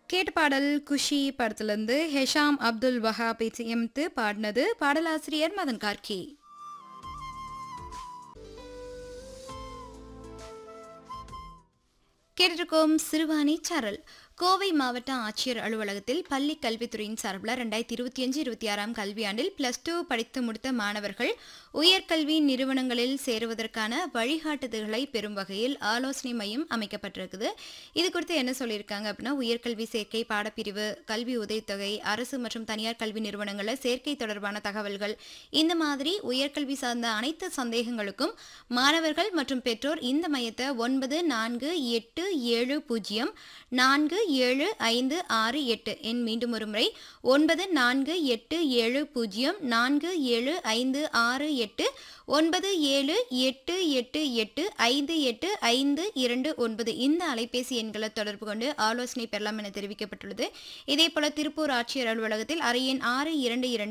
கேட்ட பாடல் குஷி படத்திலிருந்து ஹெஷாம் அப்துல் வஹாப் இசையமைத்து பாடினது பாடலாசிரியர் மதன் கார்கி கேட்டிருக்கோம் சிறுவாணி சரல் கோவை மாவட்ட ஆட்சியர் அலுவலகத்தில் பள்ளி கல்வித்துறையின் சார்பில் ரெண்டாயிரத்தி இருபத்தி அஞ்சு இருபத்தி ஆறாம் கல்வியாண்டில் பிளஸ் டூ படித்து முடித்த மாணவர்கள் உயர்கல்வி நிறுவனங்களில் சேருவதற்கான வழிகாட்டுதல்களை பெறும் வகையில் ஆலோசனை மையம் அமைக்கப்பட்டிருக்குது இது குறித்து என்ன சொல்லியிருக்காங்க அப்படின்னா உயர்கல்வி சேர்க்கை பாடப்பிரிவு கல்வி உதவித்தொகை அரசு மற்றும் தனியார் கல்வி நிறுவனங்களில் சேர்க்கை தொடர்பான தகவல்கள் இந்த மாதிரி உயர்கல்வி சார்ந்த அனைத்து சந்தேகங்களுக்கும் மாணவர்கள் மற்றும் பெற்றோர் இந்த மையத்தை ஒன்பது நான்கு எட்டு ஏழு பூஜ்ஜியம் நான்கு ஏழு ஐந்து ஆறு எட்டு எண் மீண்டும் ஒரு முறை ஒன்பது நான்கு எட்டு ஏழு பூஜ்ஜியம் நான்கு ஏழு ஐந்து ஆறு எட்டு ஒன்பது ஏழு எட்டு எட்டு எட்டு ஐந்து எட்டு ஐந்து இரண்டு ஒன்பது இந்த அலைபேசி எண்களை தொடர்பு கொண்டு ஆலோசனை பெறலாம் என தெரிவிக்கப்பட்டுள்ளது இதேபோல திருப்பூர் ஆட்சியர் அலுவலகத்தில் அறை எண் ஆறு இரண்டு இரண்டு